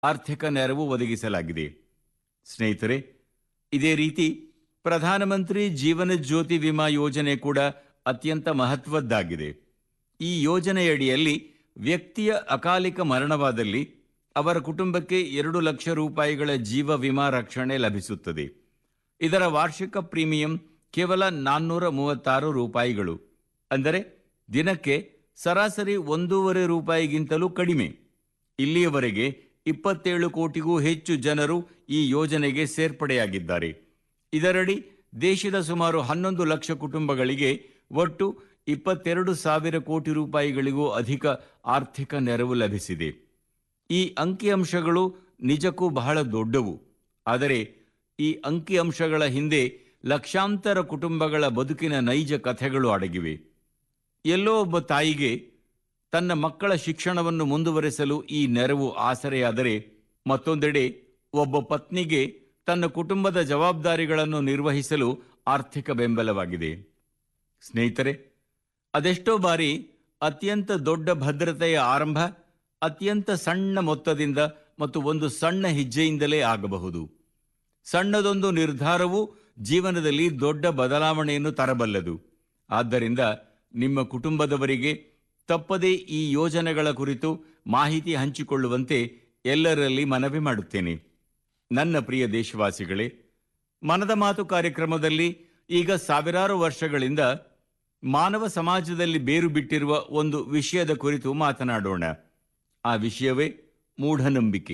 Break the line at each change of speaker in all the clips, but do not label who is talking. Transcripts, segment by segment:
ಆರ್ಥಿಕ ನೆರವು ಒದಗಿಸಲಾಗಿದೆ ಸ್ನೇಹಿತರೆ ಇದೇ ರೀತಿ ಪ್ರಧಾನಮಂತ್ರಿ ಜೀವನ ಜ್ಯೋತಿ ವಿಮಾ ಯೋಜನೆ ಕೂಡ ಅತ್ಯಂತ ಮಹತ್ವದ್ದಾಗಿದೆ ಈ ಯೋಜನೆಯಡಿಯಲ್ಲಿ ವ್ಯಕ್ತಿಯ ಅಕಾಲಿಕ ಮರಣವಾದಲ್ಲಿ ಅವರ ಕುಟುಂಬಕ್ಕೆ ಎರಡು ಲಕ್ಷ ರೂಪಾಯಿಗಳ ಜೀವ ವಿಮಾ ರಕ್ಷಣೆ ಲಭಿಸುತ್ತದೆ ಇದರ ವಾರ್ಷಿಕ ಪ್ರೀಮಿಯಂ ಕೇವಲ ನಾನ್ನೂರ ಮೂವತ್ತಾರು ರೂಪಾಯಿಗಳು ಅಂದರೆ ದಿನಕ್ಕೆ ಸರಾಸರಿ ಒಂದೂವರೆ ರೂಪಾಯಿಗಿಂತಲೂ ಕಡಿಮೆ ಇಲ್ಲಿಯವರೆಗೆ ಇಪ್ಪತ್ತೇಳು ಕೋಟಿಗೂ ಹೆಚ್ಚು ಜನರು ಈ ಯೋಜನೆಗೆ ಸೇರ್ಪಡೆಯಾಗಿದ್ದಾರೆ ಇದರಡಿ ದೇಶದ ಸುಮಾರು ಹನ್ನೊಂದು ಲಕ್ಷ ಕುಟುಂಬಗಳಿಗೆ ಒಟ್ಟು ಇಪ್ಪತ್ತೆರಡು ಸಾವಿರ ಕೋಟಿ ರೂಪಾಯಿಗಳಿಗೂ ಅಧಿಕ ಆರ್ಥಿಕ ನೆರವು ಲಭಿಸಿದೆ ಈ ಅಂಕಿಅಂಶಗಳು ನಿಜಕ್ಕೂ ಬಹಳ ದೊಡ್ಡವು ಆದರೆ ಈ ಅಂಕಿಅಂಶಗಳ ಹಿಂದೆ ಲಕ್ಷಾಂತರ ಕುಟುಂಬಗಳ ಬದುಕಿನ ನೈಜ ಕಥೆಗಳು ಅಡಗಿವೆ ಎಲ್ಲೋ ಒಬ್ಬ ತಾಯಿಗೆ ತನ್ನ ಮಕ್ಕಳ ಶಿಕ್ಷಣವನ್ನು ಮುಂದುವರೆಸಲು ಈ ನೆರವು ಆಸರೆಯಾದರೆ ಮತ್ತೊಂದೆಡೆ ಒಬ್ಬ ಪತ್ನಿಗೆ ತನ್ನ ಕುಟುಂಬದ ಜವಾಬ್ದಾರಿಗಳನ್ನು ನಿರ್ವಹಿಸಲು ಆರ್ಥಿಕ ಬೆಂಬಲವಾಗಿದೆ ಸ್ನೇಹಿತರೆ ಅದೆಷ್ಟೋ ಬಾರಿ ಅತ್ಯಂತ ದೊಡ್ಡ ಭದ್ರತೆಯ ಆರಂಭ ಅತ್ಯಂತ ಸಣ್ಣ ಮೊತ್ತದಿಂದ ಮತ್ತು ಒಂದು ಸಣ್ಣ ಹೆಜ್ಜೆಯಿಂದಲೇ ಆಗಬಹುದು ಸಣ್ಣದೊಂದು ನಿರ್ಧಾರವು ಜೀವನದಲ್ಲಿ ದೊಡ್ಡ ಬದಲಾವಣೆಯನ್ನು ತರಬಲ್ಲದು ಆದ್ದರಿಂದ ನಿಮ್ಮ ಕುಟುಂಬದವರಿಗೆ ತಪ್ಪದೇ ಈ ಯೋಜನೆಗಳ ಕುರಿತು ಮಾಹಿತಿ ಹಂಚಿಕೊಳ್ಳುವಂತೆ ಎಲ್ಲರಲ್ಲಿ ಮನವಿ ಮಾಡುತ್ತೇನೆ ನನ್ನ ಪ್ರಿಯ ದೇಶವಾಸಿಗಳೇ ಮನದ ಮಾತು ಕಾರ್ಯಕ್ರಮದಲ್ಲಿ ಈಗ ಸಾವಿರಾರು ವರ್ಷಗಳಿಂದ ಮಾನವ ಸಮಾಜದಲ್ಲಿ ಬೇರು ಬಿಟ್ಟಿರುವ ಒಂದು ವಿಷಯದ ಕುರಿತು ಮಾತನಾಡೋಣ ಆ ವಿಷಯವೇ ಮೂಢನಂಬಿಕೆ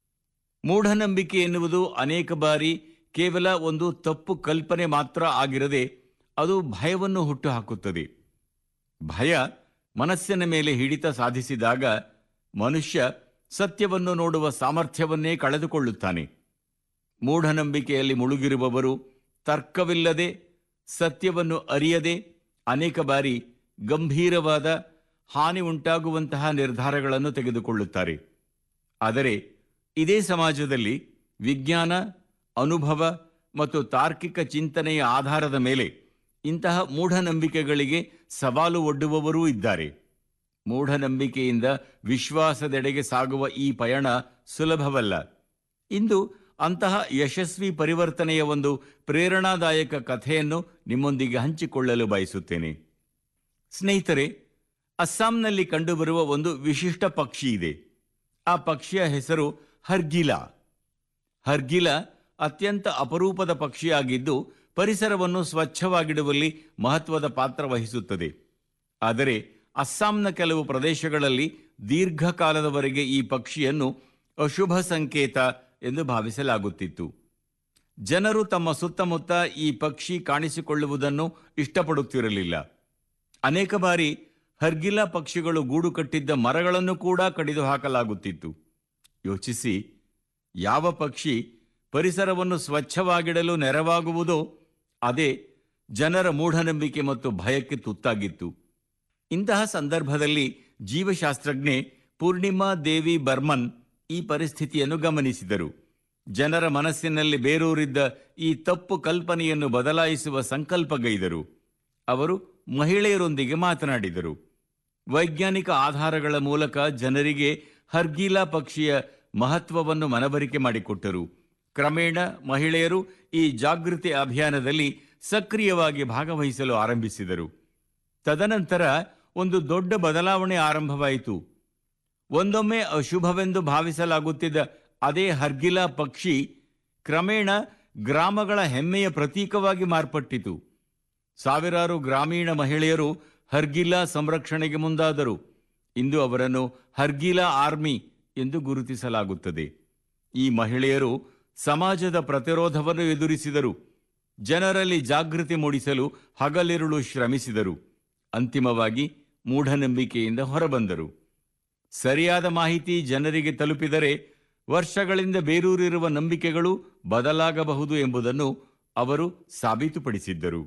ಮೂಢನಂಬಿಕೆ ಎನ್ನುವುದು ಅನೇಕ ಬಾರಿ ಕೇವಲ ಒಂದು ತಪ್ಪು ಕಲ್ಪನೆ ಮಾತ್ರ ಆಗಿರದೆ ಅದು ಭಯವನ್ನು ಹುಟ್ಟುಹಾಕುತ್ತದೆ ಭಯ ಮನಸ್ಸಿನ ಮೇಲೆ ಹಿಡಿತ ಸಾಧಿಸಿದಾಗ ಮನುಷ್ಯ ಸತ್ಯವನ್ನು ನೋಡುವ ಸಾಮರ್ಥ್ಯವನ್ನೇ ಕಳೆದುಕೊಳ್ಳುತ್ತಾನೆ ಮೂಢನಂಬಿಕೆಯಲ್ಲಿ ಮುಳುಗಿರುವವರು ತರ್ಕವಿಲ್ಲದೆ ಸತ್ಯವನ್ನು ಅರಿಯದೆ ಅನೇಕ ಬಾರಿ ಗಂಭೀರವಾದ ಹಾನಿ ಉಂಟಾಗುವಂತಹ ನಿರ್ಧಾರಗಳನ್ನು ತೆಗೆದುಕೊಳ್ಳುತ್ತಾರೆ ಆದರೆ ಇದೇ ಸಮಾಜದಲ್ಲಿ ವಿಜ್ಞಾನ ಅನುಭವ ಮತ್ತು ತಾರ್ಕಿಕ ಚಿಂತನೆಯ ಆಧಾರದ ಮೇಲೆ ಇಂತಹ ಮೂಢನಂಬಿಕೆಗಳಿಗೆ ಸವಾಲು ಒಡ್ಡುವವರೂ ಇದ್ದಾರೆ ಮೂಢನಂಬಿಕೆಯಿಂದ ವಿಶ್ವಾಸದೆಡೆಗೆ ಸಾಗುವ ಈ ಪಯಣ ಸುಲಭವಲ್ಲ ಇಂದು ಅಂತಹ ಯಶಸ್ವಿ ಪರಿವರ್ತನೆಯ ಒಂದು ಪ್ರೇರಣಾದಾಯಕ ಕಥೆಯನ್ನು ನಿಮ್ಮೊಂದಿಗೆ ಹಂಚಿಕೊಳ್ಳಲು ಬಯಸುತ್ತೇನೆ ಸ್ನೇಹಿತರೆ ಅಸ್ಸಾಂನಲ್ಲಿ ಕಂಡುಬರುವ ಒಂದು ವಿಶಿಷ್ಟ ಪಕ್ಷಿ ಇದೆ ಆ ಪಕ್ಷಿಯ ಹೆಸರು ಹರ್ಗಿಲಾ ಹರ್ಗಿಲ ಅತ್ಯಂತ ಅಪರೂಪದ ಪಕ್ಷಿಯಾಗಿದ್ದು ಪರಿಸರವನ್ನು ಸ್ವಚ್ಛವಾಗಿಡುವಲ್ಲಿ ಮಹತ್ವದ ಪಾತ್ರ ವಹಿಸುತ್ತದೆ ಆದರೆ ಅಸ್ಸಾಂನ ಕೆಲವು ಪ್ರದೇಶಗಳಲ್ಲಿ ದೀರ್ಘಕಾಲದವರೆಗೆ ಈ ಪಕ್ಷಿಯನ್ನು ಅಶುಭ ಸಂಕೇತ ಎಂದು ಭಾವಿಸಲಾಗುತ್ತಿತ್ತು ಜನರು ತಮ್ಮ ಸುತ್ತಮುತ್ತ ಈ ಪಕ್ಷಿ ಕಾಣಿಸಿಕೊಳ್ಳುವುದನ್ನು ಇಷ್ಟಪಡುತ್ತಿರಲಿಲ್ಲ ಅನೇಕ ಬಾರಿ ಹರ್ಗಿಲ ಪಕ್ಷಿಗಳು ಗೂಡು ಕಟ್ಟಿದ್ದ ಮರಗಳನ್ನು ಕೂಡ ಕಡಿದು ಹಾಕಲಾಗುತ್ತಿತ್ತು ಯೋಚಿಸಿ ಯಾವ ಪಕ್ಷಿ ಪರಿಸರವನ್ನು ಸ್ವಚ್ಛವಾಗಿಡಲು ನೆರವಾಗುವುದೋ ಅದೇ ಜನರ ಮೂಢನಂಬಿಕೆ ಮತ್ತು ಭಯಕ್ಕೆ ತುತ್ತಾಗಿತ್ತು ಇಂತಹ ಸಂದರ್ಭದಲ್ಲಿ ಜೀವಶಾಸ್ತ್ರಜ್ಞೆ ಪೂರ್ಣಿಮಾ ದೇವಿ ಬರ್ಮನ್ ಈ ಪರಿಸ್ಥಿತಿಯನ್ನು ಗಮನಿಸಿದರು ಜನರ ಮನಸ್ಸಿನಲ್ಲಿ ಬೇರೂರಿದ್ದ ಈ ತಪ್ಪು ಕಲ್ಪನೆಯನ್ನು ಬದಲಾಯಿಸುವ ಸಂಕಲ್ಪಗೈದರು ಅವರು ಮಹಿಳೆಯರೊಂದಿಗೆ ಮಾತನಾಡಿದರು ವೈಜ್ಞಾನಿಕ ಆಧಾರಗಳ ಮೂಲಕ ಜನರಿಗೆ ಹರ್ಗೀಲಾ ಪಕ್ಷಿಯ ಮಹತ್ವವನ್ನು ಮನವರಿಕೆ ಮಾಡಿಕೊಟ್ಟರು ಕ್ರಮೇಣ ಮಹಿಳೆಯರು ಈ ಜಾಗೃತಿ ಅಭಿಯಾನದಲ್ಲಿ ಸಕ್ರಿಯವಾಗಿ ಭಾಗವಹಿಸಲು ಆರಂಭಿಸಿದರು ತದನಂತರ ಒಂದು ದೊಡ್ಡ ಬದಲಾವಣೆ ಆರಂಭವಾಯಿತು ಒಂದೊಮ್ಮೆ ಅಶುಭವೆಂದು ಭಾವಿಸಲಾಗುತ್ತಿದ್ದ ಅದೇ ಹರ್ಗಿಲಾ ಪಕ್ಷಿ ಕ್ರಮೇಣ ಗ್ರಾಮಗಳ ಹೆಮ್ಮೆಯ ಪ್ರತೀಕವಾಗಿ ಮಾರ್ಪಟ್ಟಿತು ಸಾವಿರಾರು ಗ್ರಾಮೀಣ ಮಹಿಳೆಯರು ಹರ್ಗಿಲಾ ಸಂರಕ್ಷಣೆಗೆ ಮುಂದಾದರು ಇಂದು ಅವರನ್ನು ಹರ್ಗಿಲಾ ಆರ್ಮಿ ಎಂದು ಗುರುತಿಸಲಾಗುತ್ತದೆ ಈ ಮಹಿಳೆಯರು ಸಮಾಜದ ಪ್ರತಿರೋಧವನ್ನು ಎದುರಿಸಿದರು ಜನರಲ್ಲಿ ಜಾಗೃತಿ ಮೂಡಿಸಲು ಹಗಲಿರುಳು ಶ್ರಮಿಸಿದರು ಅಂತಿಮವಾಗಿ ಮೂಢನಂಬಿಕೆಯಿಂದ ಹೊರಬಂದರು ಸರಿಯಾದ ಮಾಹಿತಿ ಜನರಿಗೆ ತಲುಪಿದರೆ ವರ್ಷಗಳಿಂದ ಬೇರೂರಿರುವ ನಂಬಿಕೆಗಳು ಬದಲಾಗಬಹುದು ಎಂಬುದನ್ನು ಅವರು ಸಾಬೀತುಪಡಿಸಿದ್ದರು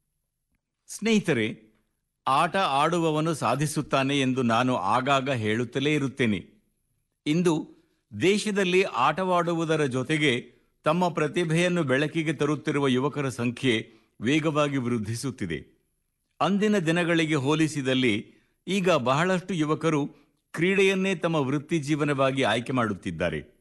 ಸ್ನೇಹಿತರೆ ಆಟ ಆಡುವವನು ಸಾಧಿಸುತ್ತಾನೆ ಎಂದು ನಾನು ಆಗಾಗ ಹೇಳುತ್ತಲೇ ಇರುತ್ತೇನೆ ಇಂದು ದೇಶದಲ್ಲಿ ಆಟವಾಡುವುದರ ಜೊತೆಗೆ ತಮ್ಮ ಪ್ರತಿಭೆಯನ್ನು ಬೆಳಕಿಗೆ ತರುತ್ತಿರುವ ಯುವಕರ ಸಂಖ್ಯೆ ವೇಗವಾಗಿ ವೃದ್ಧಿಸುತ್ತಿದೆ ಅಂದಿನ ದಿನಗಳಿಗೆ ಹೋಲಿಸಿದಲ್ಲಿ ಈಗ ಬಹಳಷ್ಟು ಯುವಕರು ಕ್ರೀಡೆಯನ್ನೇ ತಮ್ಮ ವೃತ್ತಿ ಜೀವನವಾಗಿ ಆಯ್ಕೆ ಮಾಡುತ್ತಿದ್ದಾರೆ